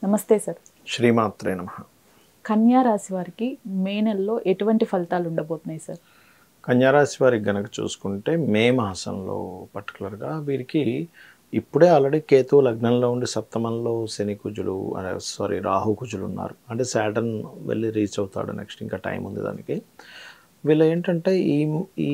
నమస్తే సార్ శ్రీమాత్రే నమ కన్యా రాశి వారికి మే నెలలో ఎటువంటి ఫలితాలు ఉండబోతున్నాయి సార్ కన్యారాశి వారికి గనక చూసుకుంటే మే మాసంలో పర్టికులర్గా వీరికి ఇప్పుడే ఆల్రెడీ కేతు లగ్నంలో ఉండి సప్తమంలో శని కుజులు సారీ రాహు కుజులు ఉన్నారు అంటే సాటర్న్ వెళ్ళి రీచ్ అవుతాడు నెక్స్ట్ ఇంకా టైం ఉంది దానికి వీళ్ళు ఏంటంటే ఈ ఈ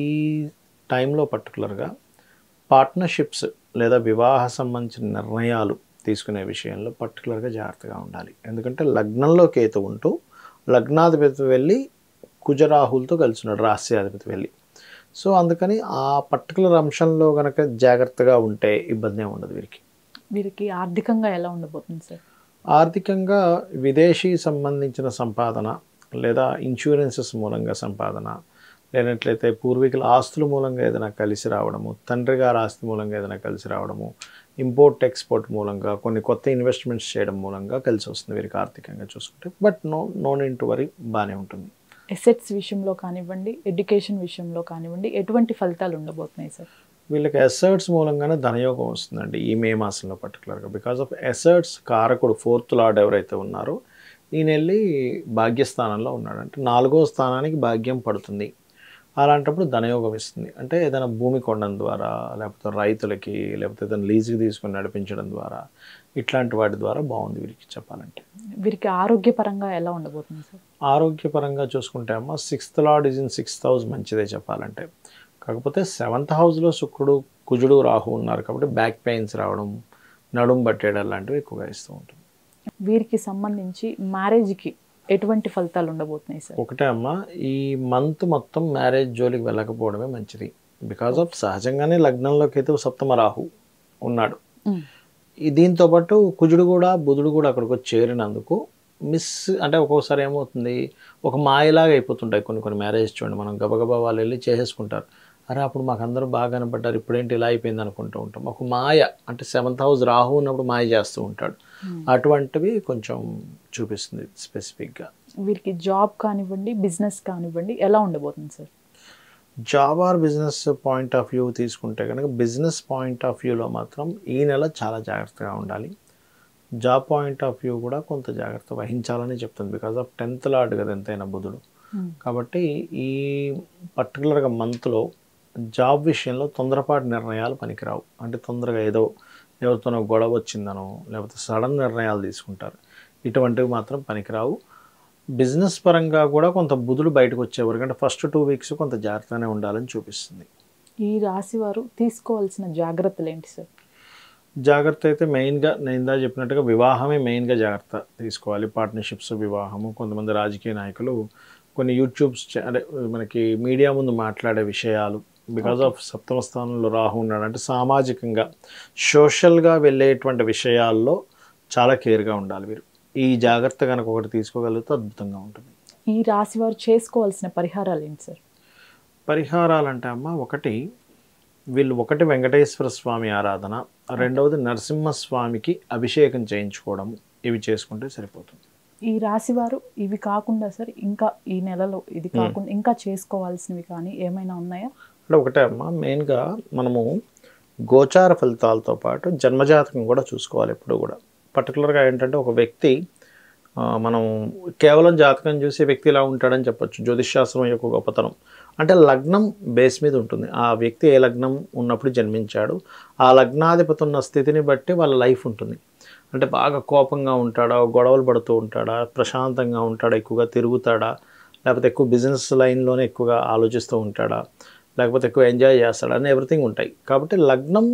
టైంలో పర్టికులర్గా పార్ట్నర్షిప్స్ లేదా వివాహ సంబంధించిన నిర్ణయాలు తీసుకునే విషయంలో పర్టికులర్గా జాగ్రత్తగా ఉండాలి ఎందుకంటే లగ్నంలో కేతు ఉంటూ లగ్నాధిపతి వెళ్ళి కుజరాహులతో కలిసినాడు రాస్యాధిపతి వెళ్ళి సో అందుకని ఆ పర్టికులర్ అంశంలో కనుక జాగ్రత్తగా ఉంటే ఇబ్బంది ఏమి ఉండదు వీరికి వీరికి ఆర్థికంగా ఎలా ఉండబోతుంది సార్ ఆర్థికంగా విదేశీ సంబంధించిన సంపాదన లేదా ఇన్సూరెన్సెస్ మూలంగా సంపాదన లేనట్లయితే పూర్వీకుల ఆస్తుల మూలంగా ఏదైనా కలిసి రావడము తండ్రి గారి ఆస్తి మూలంగా ఏదైనా కలిసి రావడము ఇంపోర్ట్ ఎక్స్పోర్ట్ మూలంగా కొన్ని కొత్త ఇన్వెస్ట్మెంట్స్ చేయడం మూలంగా కలిసి వస్తుంది వీరికి ఆర్థికంగా చూసుకుంటే but no no in to worry బాగానే ఉంటుంది ఎసెట్స్ విషయంలో కానివ్వండి ఎడ్యుకేషన్ విషయంలో కానివ్వండి ఎటువంటి ఫలితాలు ఉండబోతున్నాయి సార్ వీళ్ళకి ఎసర్ట్స్ మూలంగానే ధనయోగం వస్తుందండి ఈ మే మాసంలో పర్టికులర్గా బికాస్ ఆఫ్ ఎసర్ట్స్ కారకుడు ఫోర్త్ లార్డ్ ఎవరైతే ఉన్నారో ఈయన వెళ్ళి భాగ్యస్థానంలో ఉన్నాడు అంటే నాలుగో స్థానానికి భాగ్యం పడుతుంది అలాంటప్పుడు ధనయోగం ఇస్తుంది అంటే ఏదైనా భూమి కొనడం ద్వారా లేకపోతే రైతులకి లేకపోతే ఏదైనా లీజుకి తీసుకొని నడిపించడం ద్వారా ఇట్లాంటి వాటి ద్వారా బాగుంది వీరికి చెప్పాలంటే వీరికి ఆరోగ్యపరంగా ఎలా ఉండబోతుంది సార్ ఆరోగ్యపరంగా చూసుకుంటే అమ్మ sixth lord is in sixth house మంచిదే చెప్పాలంటే కాకపోతే సెవెంత్ హౌస్లో శుక్రుడు కుజుడు రాహు ఉన్నారు కాబట్టి బ్యాక్ పెయిన్స్ రావడం నడుం పట్టేయడం లాంటివి ఎక్కువగా ఇస్తూ ఉంటుంది వీరికి సంబంధించి మ్యారేజ్కి ఎటువంటి ఫలితాలు ఉండబోతున్నాయి సార్ ఒకటే అమ్మ ఈ మంత్ మొత్తం మ్యారేజ్ జోలికి వెళ్ళకపోవడమే మంచిది బికాజ్ ఆఫ్ సహజంగానే లగ్నంలోకి అయితే సప్తమ రాహు ఉన్నాడు మ్మ్. ఈ దీంతో పాటు కుజుడు కూడా బుధుడు కూడా అక్కడికి వచ్చి చేరినందుకు మిస్ అంటే ఒక్కోసారి ఏమవుతుంది ఒక మాయలాగా అయిపోతుంటాయి కొన్ని కొన్ని మ్యారేజ్ చూడండి మనం గబగబా వాళ్ళు వెళ్ళి చేసేసుకుంటారు అరే అప్పుడు మాకు అందరూ బాగా కనపడ్డారు ఇప్పుడేంటి ఇలా అయిపోయింది అనుకుంటూ ఉంటాం ఒక మాయ అంటే సెవెంత్ హౌస్ రాహు ఉన్నప్పుడు మాయ చేస్తూ ఉంటాడు అటువంటివి కొంచెం చూపిస్తుంది స్పెసిఫిక్గా వీరికి జాబ్ కానివ్వండి బిజినెస్ కానివ్వండి ఎలా ఉండబోతుంది sir job or business point of view తీసుకుంటే కనుక బిజినెస్ పాయింట్ ఆఫ్ వ్యూలో మాత్రం ఈ నెల చాలా జాగ్రత్తగా ఉండాలి జాబ్ పాయింట్ ఆఫ్ వ్యూ కూడా కొంత జాగ్రత్త వహించాలని చెప్తుంది బికాజ్ ఆఫ్ టెన్త్ లార్డ్ కదా ఎంతైనా బుధుడు మ్మ్. కాబట్టి ఈ పర్టికులర్గా మంత్లో జాబ్ విషయంలో తొందరపాటు నిర్ణయాలు పనికిరావు అంటే తొందరగా ఏదో ఎవరితోనో గొడవ వచ్చిందనో లేకపోతే సడన్ నిర్ణయాలు తీసుకుంటారు ఇటువంటివి మాత్రం పనికిరావు బిజినెస్ పరంగా కూడా కొంత బుధుడు బయటకు వచ్చేవారు అంటే ఫస్ట్ టూ వీక్స్ కొంత జాగ్రత్తగానే ఉండాలని చూపిస్తుంది ఈ రాశి వారు తీసుకోవాల్సిన జాగ్రత్తలు ఏంటి సార్ జాగ్రత్త అయితే మెయిన్గా నేను ఇందా చెప్పినట్టుగా వివాహమే మెయిన్గా జాగ్రత్త తీసుకోవాలి పార్ట్నర్షిప్స్ వివాహము కొంతమంది రాజకీయ నాయకులు కొన్ని యూట్యూబ్స్ చే- అంటే మనకి మీడియా ముందు మాట్లాడే విషయాలు బికాజ్ ఆఫ్ సప్తమ స్థానంలో రాహు ఉన్నాడు అంటే సామాజికంగా సోషల్గా వెళ్ళేటువంటి విషయాల్లో చాలా కేర్గా ఉండాలి వీరు ఈ జాగ్రత్త కనుక ఒకటి తీసుకోగలిగితే అద్భుతంగా ఉంటుంది ఈ రాశి వారు చేసుకోవాల్సిన పరిహారాలు ఏంటి సార్ పరిహారాలంటే అమ్మ ఒకటి వీళ్ళు ఒకటి వెంకటేశ్వర స్వామి ఆరాధన రెండవది నరసింహస్వామికి అభిషేకం చేయించుకోవడం ఇవి చేసుకుంటే సరిపోతుంది ఈ రాశి వారు ఇవి కాకుండా సార్ ఇంకా ఈ నెలలో ఇది కాకుండా ఇంకా చేసుకోవాల్సినవి కానీ ఏమైనా ఉన్నాయా అంటే ఒకటే అమ్మ మెయిన్గా మనము గోచార ఫలితాలతో పాటు జన్మజాతకం కూడా చూసుకోవాలి ఎప్పుడు కూడా పర్టికులర్గా ఏంటంటే ఒక వ్యక్తి ఆ, మనం కేవలం జాతకం చూసి వ్యక్తి ఇలా ఉంటాడని చెప్పొచ్చు జ్యోతిష్శాస్త్రం యొక్క గొప్పతనం అంటే లగ్నం బేస్ మీద ఉంటుంది ఆ వ్యక్తి ఏ లగ్నం ఉన్నప్పుడు జన్మించాడు ఆ లగ్నాధిపతి ఉన్న స్థితిని బట్టి వాళ్ళ లైఫ్ ఉంటుంది అంటే బాగా కోపంగా ఉంటాడా గొడవలు పడుతూ ఉంటాడా ప్రశాంతంగా ఉంటాడా ఎక్కువగా తిరుగుతాడా లేకపోతే ఎక్కువ బిజినెస్ లైన్లోనే ఎక్కువగా ఆలోచిస్తూ ఉంటాడా లేకపోతే ఎక్కువ ఎంజాయ్ చేస్తాడా అని ఎవ్రీథింగ్ ఉంటాయి కాబట్టి లగ్నం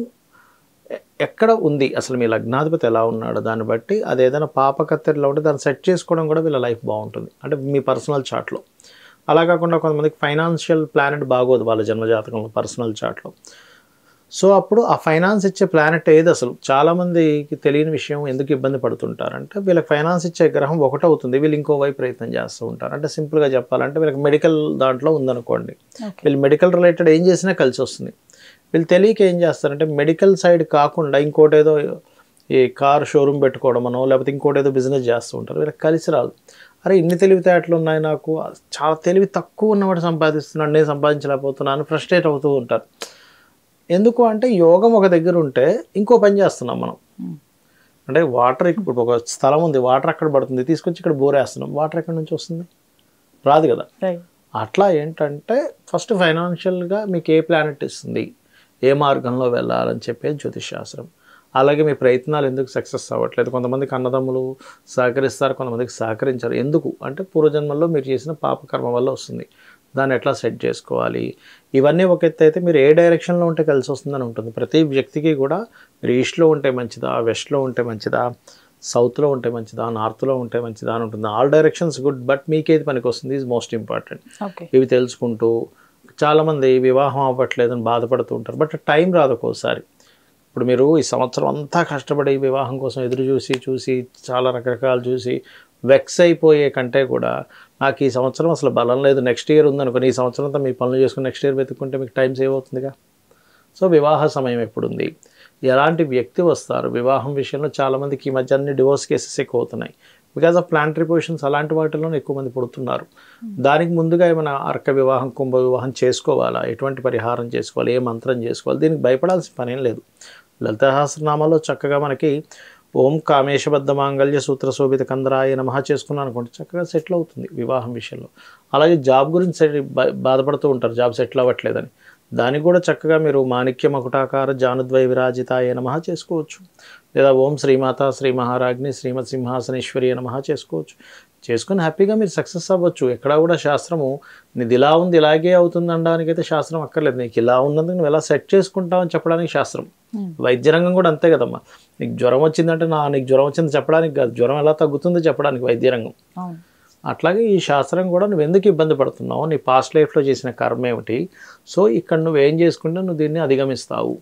ఎ- ఎక్కడ ఉంది అసలు మీ లగ్నాధిపతి ఎలా ఉన్నాడు దాన్ని బట్టి అది ఏదైనా పాప కత్తెరలో ఉంటే దాన్ని సెట్ చేసుకోవడం కూడా వీళ్ళ లైఫ్ బాగుంటుంది అంటే మీ పర్సనల్ చార్ట్లో అలా కాకుండా కొంతమందికి ఫైనాన్షియల్ ప్లానెట్ బాగోదు వాళ్ళ జన్మజాతకంలో పర్సనల్ చార్ట్లో సో అప్పుడు ఆ ఫైనాన్స్ ఇచ్చే ప్లానెట్ ఏది అసలు చాలామందికి తెలియని విషయం ఎందుకు ఇబ్బంది పడుతుంటారంటే వీళ్ళకి ఫైనాన్స్ ఇచ్చే గ్రహం ఒకటవుతుంది వీళ్ళు ఇంకో వైపు ప్రయత్నం చేస్తూ ఉంటారు అంటే సింపుల్గా చెప్పాలంటే వీళ్ళకి మెడికల్ దాంట్లో ఉందనుకోండి ఓకే వీళ్ళు మెడికల్ రిలేటెడ్ ఏం చేసినా కలిసి వస్తుంది వీళ్ళు తెలియక ఏం చేస్తారంటే మెడికల్ సైడ్ కాకుండా ఇంకోటి ఏదో ఈ కార్ షోరూమ్ పెట్టుకోవడమనో లేకపోతే ఇంకోటి ఏదో బిజినెస్ చేస్తూ ఉంటారు వీళ్ళకి కలిసి రాదు అరే ఇన్ని తెలివితేటలు ఉన్నాయి నాకు చాలా తెలివి తక్కువ ఉన్నవాడు సంపాదిస్తున్నాడు నేను సంపాదించలేకపోతున్నాను ఫ్రస్ట్రేట్ అవుతూ ఉంటారు ఎందుకు అంటే యోగం ఒక దగ్గర ఉంటే ఇంకో పని చేస్తున్నాం మనం అంటే వాటర్ ఇప్పుడు ఒక స్థలం ఉంది వాటర్ అక్కడ పడుతుంది తీసుకొచ్చి ఇక్కడ బోర్ వేస్తున్నాం వాటర్ ఎక్కడి నుంచి వస్తుంది రాదు కదా రైట్ అట్లా ఏంటంటే ఫస్ట్ ఫైనాన్షియల్గా మీకు ఏ ప్లానెట్ ఇస్తుంది ఏ మార్గంలో వెళ్ళాలని చెప్పేది జ్యోతిష్ శాస్త్రం అలాగే మీ ప్రయత్నాలు ఎందుకు సక్సెస్ అవ్వట్లేదు కొంతమందికి అన్నదమ్ములు సహకరిస్తారు కొంతమందికి సహకరించారు ఎందుకు అంటే పూర్వజన్మల్లో మీరు చేసిన పాపకర్మ వల్ల వస్తుంది దాన్ని ఎట్లా సెట్ చేసుకోవాలి ఇవన్నీ ఒక ఎత్తు అయితే మీరు ఏ డైరెక్షన్లో ఉంటే కలిసి వస్తుందని ఉంటుంది ప్రతి వ్యక్తికి కూడా మీరు ఈస్ట్లో ఉంటే మంచిదా వెస్ట్లో ఉంటే మంచిదా సౌత్లో ఉంటే మంచిదా నార్త్లో ఉంటే మంచిదా అని ఉంటుంది ఆల్ డైరెక్షన్స్ గుడ్ బట్ మీకేది పనికి వస్తుంది ఈజ్ మోస్ట్ ఇంపార్టెంట్ ఓకే ఇవి తెలుసుకుంటూ చాలామంది వివాహం అవ్వట్లేదని బాధపడుతూ ఉంటారు బట్ టైం రాదు ఒక్కోసారి ఇప్పుడు మీరు ఈ సంవత్సరం అంతా కష్టపడి వివాహం కోసం ఎదురు చూసి చూసి చాలా రకరకాలు చూసి వెక్స్ అయిపోయే కంటే కూడా నాకు ఈ సంవత్సరం అసలు బలం లేదు నెక్స్ట్ ఇయర్ ఉందనుకోని ఈ సంవత్సరం అంతా మీ పనులు చేసుకుని నెక్స్ట్ ఇయర్ వెతుక్కుంటే మీకు టైం సేవ్ అవుతుందిగా సో వివాహ సమయం ఎప్పుడుంది ఎలాంటి వ్యక్తి వస్తారు వివాహం విషయంలో చాలామందికి ఈ మధ్య అన్ని డివోర్స్ కేసెస్ ఎక్కువ అవుతున్నాయి బికాజ్ ఆఫ్ ప్లాంటరీ పొజిషన్స్ అలాంటి వాటిలోనే ఎక్కువ మంది పుడుతున్నారు దానికి ముందుగా ఏమైనా అర్క వివాహం కుంభ వివాహం చేసుకోవాలా ఎటువంటి పరిహారం చేసుకోవాలి ఏ మంత్రం చేసుకోవాలి దీనికి భయపడాల్సిన పనేం లేదు లలిత సహస్రనామాలో చక్కగా మనకి ఓం కామేశబద్ధ మాంగళ్య సూత్ర శోభిత కందరాయ నమః చేసుకున్నాను అనుకోండి చక్కగా సెటిల్ అవుతుంది వివాహం విషయంలో అలాగే జాబ్ గురించి సెటి- బా- బాధపడుతూ ఉంటారు జాబ్ సెటిల్ అవ్వట్లేదని దానికి కూడా చక్కగా మీరు మాణిక్య మకుటాకార జానుద్వయ విరాజితాయ నమః చేసుకోవచ్చు లేదా ఓం శ్రీమాత శ్రీ మహారాజ్ని శ్రీమత్ సింహాసనేశ్వరి నమః చేసుకోవచ్చు చేసుకుని హ్యాపీగా మీరు సక్సెస్ అవ్వచ్చు ఎక్కడా కూడా శాస్త్రము నీది ఇలా ఉంది ఇలాగే అవుతుంది అనడానికైతే శాస్త్రం అక్కర్లేదు నీకు ఇలా ఉన్నందుకు నువ్వు ఎలా సెట్ చేసుకుంటావు అని చెప్పడానికి శాస్త్రం వైద్య రంగం కూడా అంతే కదమ్మా నీకు జ్వరం వచ్చిందంటే నా నీకు జ్వరం వచ్చింది చెప్పడానికి కాదు జ్వరం ఎలా తగ్గుతుందో చెప్పడానికి వైద్య రంగం అవును అట్లాగే ఈ శాస్త్రం కూడా నువ్వు ఎందుకు ఇబ్బంది పడుతున్నావు నీ పాస్ట్ లైఫ్లో చేసిన కర్మ ఏమిటి సో ఇక్కడ నువ్వు ఏం చేసుకుంటే నువ్వు దీన్ని అధిగమిస్తావు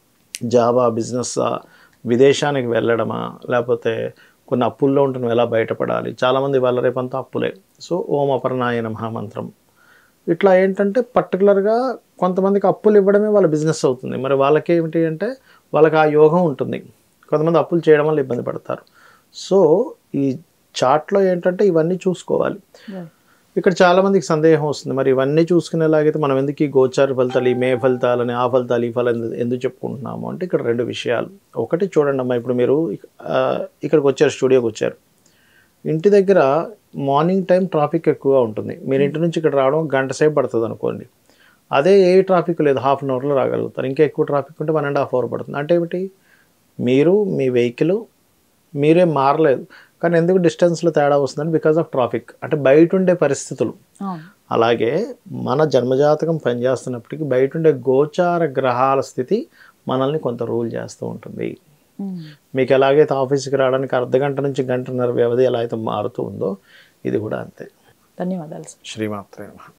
జాబా బిజినెస్సా విదేశానికి వెళ్ళడమా లేకపోతే కొన్ని అప్పుల్లో ఉంటే నువ్వు ఎలా బయటపడాలి చాలామంది వాళ్ళ రేపంతా అప్పులే సో ఓం అపర్ణాయ నమః మంత్రం ఇట్లా ఏంటంటే పర్టికులర్గా కొంతమందికి అప్పులు ఇవ్వడమే వాళ్ళ బిజినెస్ అవుతుంది మరి వాళ్ళకి ఏమిటి అంటే వాళ్ళకి ఆ యోగం ఉంటుంది కొంతమంది అప్పులు చేయడం వల్ల ఇబ్బంది పడతారు సో ఈ చార్ట్లో ఏంటంటే ఇవన్నీ చూసుకోవాలి రైట్ ఇక్కడ చాలా మందికి సందేహం వస్తుంది మరి ఇవన్నీ చూసుకునేలాగైతే మనం ఎందుకు ఈ గోచార ఫలితాలు ఈ మే ఫలితాలని ఆ ఫలితాలు ఈ ఫలితాలు ఎందు- ఎందుకు చెప్పుకుంటున్నాము అంటే ఇక్కడ రెండు విషయాలు ఒకటి చూడండి అమ్మా ఇప్పుడు మీరు ఇక- ఆ, ఇక్కడికి వచ్చారు స్టూడియోకి వచ్చారు ఇంటి దగ్గర మార్నింగ్ టైం ట్రాఫిక్ ఎక్కువగా ఉంటుంది మీరు ఇంటి నుంచి ఇక్కడ రావడం గంట సేపు పడుతుంది అనుకోండి అదే ఏ ట్రాఫిక్ లేదు హాఫ్ అన్ అవర్లో రాగలుగుతారు ఇంకా ఎక్కువ ట్రాఫిక్ ఉంటే వన్ అండ్ హాఫ్ అవర్ పడుతుంది అంటే ఏమిటి మీరు మీ వెహికల్ మీరే మారలేదు కానీ ఎందుకు డిస్టెన్స్లో తేడా వస్తుందని బికాజ్ ఆఫ్ ట్రాఫిక్ అంటే బయట ఉండే పరిస్థితులు అవును అలాగే మన జన్మజాతకం పనిచేస్తున్నప్పటికీ బయట ఉండే గోచార గ్రహాల స్థితి మనల్ని కొంత రూల్ చేస్తూ ఉంటుంది మ్మ్. మీకు ఎలాగైతే ఆఫీస్కి రావడానికి అర్ధ గంట నుంచి గంటన్నర వ్యవధి ఎలా అయితే మారుతూ ఉందో ఇది కూడా అంతే ధన్యవాదాలు సార్ శ్రీమాత్రే నమః